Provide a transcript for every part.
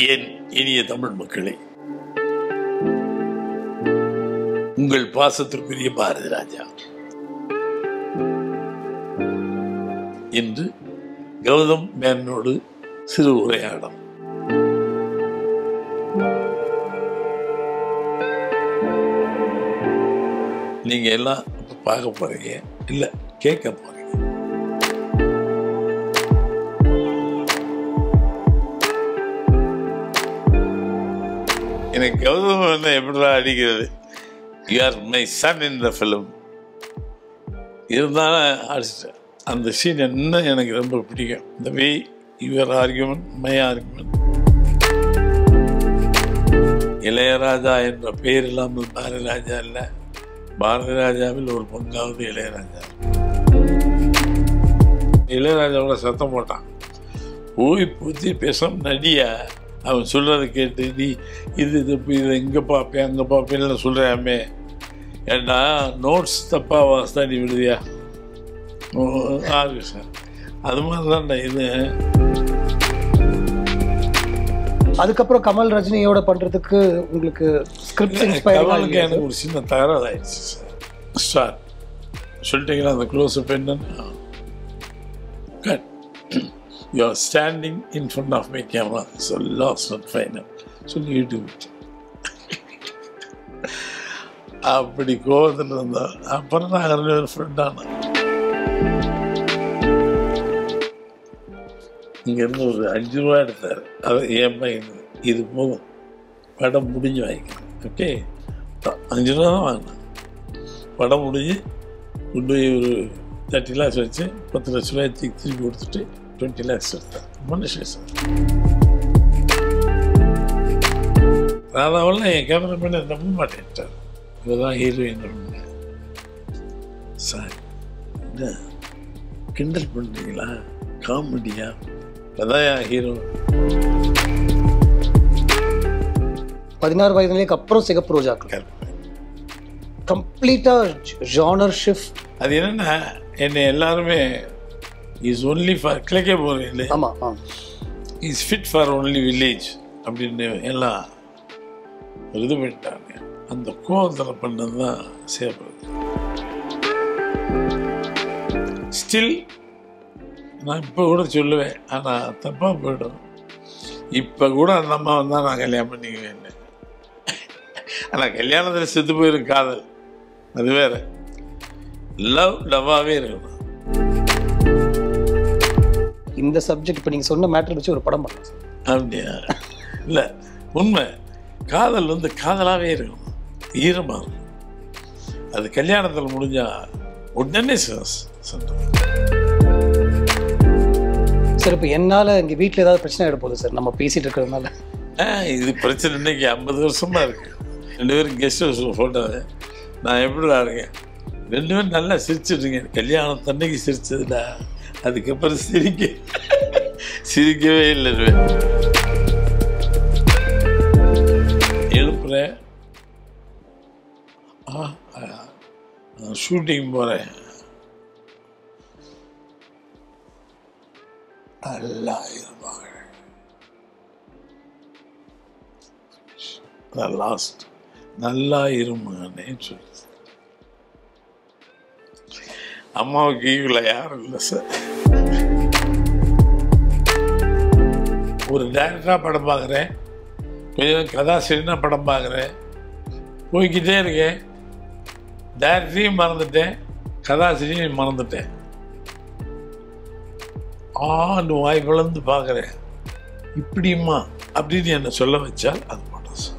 என் இனிய தமிழ் மக்களே உங்கள் பாசத்திற்குரிய பாரதி ராஜா இன்று கௌதம் மேனோடு சிறு உரையாடம் நீங்க எல்லாம் இப்ப பார்க்க போறீங்க இல்ல கேட்க போறீங்க எனக்கு கௌதம் என்ன எப்படிடா அடிக்கிறது you are my son in the film இருந்தாலும் அடிச்சிட்டேன் அந்த சீன் இன்னும் எனக்கு ரொம்ப பிடிக்கும் இந்த way your argument my argument Ilaiyaraaja என்ற பெயர் இல்லாமல் பாரதி ராஜா இல்லை பாரதி ராஜாவில் ஒரு பங்காவது இளையராஜா இளையராஜாவோட சத்தம் போட்டான் ஓய் பூத்தி பேசாம நடியா அவன் சொல்றதை கேட்டு நீ இது இது இதை இங்கே பார்ப்பேன் அங்கே பார்ப்பேன்னு சொல்கிறாமே ஏன்னா நோட்ஸ் தப்பா வாசித்தா நீ விடுதியா ஓ, ஆறு சார் அது மாதிரி தான்டா இது அதுக்கப்புறம் கமல் ரஜினியோட பண்றதுக்கு உங்களுக்கு ஸ்கிரிப்ட் கமலுக்கு இன்ஸ்பயர் எனக்கு ஒரு சின்ன தகராறு ஆயிடுச்சு சார் ஸ்டார்ட் சொல்லிட்டீங்களா அந்த க்ளோஸ் அப் என்னன்னு cut you are standing in front of my camera so லாஸ் நாட் ஃபைனல் சொல்லி யூடியூப் அப்படி கோவத்தில் இருந்தா அப்புறம் நாங்கள் ரெண்டு பேரும் ஃப்ரெண்டான இங்கேருந்து ஒரு அஞ்சு ரூபா எடுத்தார் அதை என் பையன் இது போதும் படம் முடிஞ்சு வாங்கிக்கிறேன் ஓகே அஞ்சு ரூபா தான் வாங்கினேன் படம் முடிஞ்சு கொண்டு போய் ஒரு தேர்ட்டி லேக்ஸ் வச்சு பத்து லட்ச ரூபாய் திருப்பி திருப்பி கொடுத்துட்டு டுவெண்ட்டி லேக்ஸ் எடுத்தேன் மனுஷன் சார் ராதாவெல்லாம் என் கேமராமேனை நம்ப மாட்டேன்ட்டார் இதுதான் ஹீரோயின் சார் என்ன கிண்டல் பண்ணுறீங்களா காமெடியா அதான் ஹீரோ பதினாறு வயதுலேக்கு அப்புறம் சிகப்பு ரோஜாக்கள் கரெக்ட் கம்ப்ளீட்டா ஜானர் ஷிஃப்ட் அது என்னன்னா என்னை எல்லாருமே இஸ் ஒன்லி ஃபார் கிழக்கே போகிறீங்களே ஆமா ஆ is fit for only village அப்படின்னு எல்லாம் இது பண்ணிட்டாங்க அந்த கோவத்தில் பண்ணது தான் சேருது ஸ்டில் நான் இப்போ கூட சொல்லுவேன் ஆனால் தப்பாக போயிடும் இப்போ கூட அந்த அம்மா வந்தால் நான் கல்யாணம் பண்ணிக்குவேன் ஆனால் கல்யாணத்தில் செத்து போயிரும் காதல் அது வேற லவ் லவ்வாகவே இருக்கணும் இந்த சப்ஜெக்ட் இப்போ நீங்க சொன்ன மேட்டர் வச்சு ஒரு படம் பண்ணலாம் சார் அப்படியா இல்லை உண்மை காதல் வந்து காதலாகவே இருக்கும் ஈரமாக இருக்கும் அது கல்யாணத்தில் முடிஞ்சா உடனே ச- சந்தோஷம் சார் இப்போ என்னால இங்க வீட்ல ஏதாவது பிரச்சனை ஆயிட போகுது சார் நம்ம பேசிட்டு இருக்கிறதுனால ஆ, இது பிரச்சனை இன்னைக்கு ஐம்பது வருஷமா இருக்கு ரெண்டு பேரும் கெஸ்ட் ஹவுஸ் ஃபோட்டோ நான் எப்படிடா இருக்கேன் ரெண்டு பேரும் நல்லா சிரிச்சிட்ருங்க கல்யாணம் தன்னைக்கு சிரிச்சதுடா அதுக்கப்புறம் சிரிக்க சிரிக்கவே இல்லை எழுப்புறேன் ஆ ஷூட்டிங் போகிறேன் நல்லா இருப்பாங்க லாஸ்ட் நல்லா இருமானே சொல்லி அம்மாவுக்கு ஈவில் யாரும் இல்லை சார் ஒரு டேரக்டராக படம் பார்க்குறேன் கொஞ்சம் கதாசிரியனா படம் பார்க்குறேன் போய்கிட்டே இருக்கேன் டேரக்டரையும் மறந்துட்டேன் கதாசிரியரையும் மறந்துட்டேன் ஆண்டு வாய் பிளந்து பார்க்குறேன் இப்படியுமா அப்படின்னு என்னை சொல்ல வச்சால் அது மட்டும் sir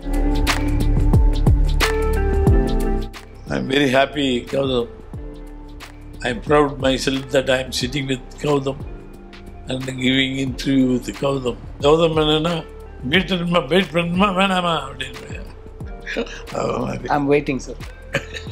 I am very happy Gautham I am proud myself that I am sitting with Gautham and giving interview with Gautham Gautham என்னன்னா வீட்டில் வெயிட் பண்ணணுமா வேணாமா அப்படின்னு அது மாதிரி ஐ எம் வெயிட்டிங் சார்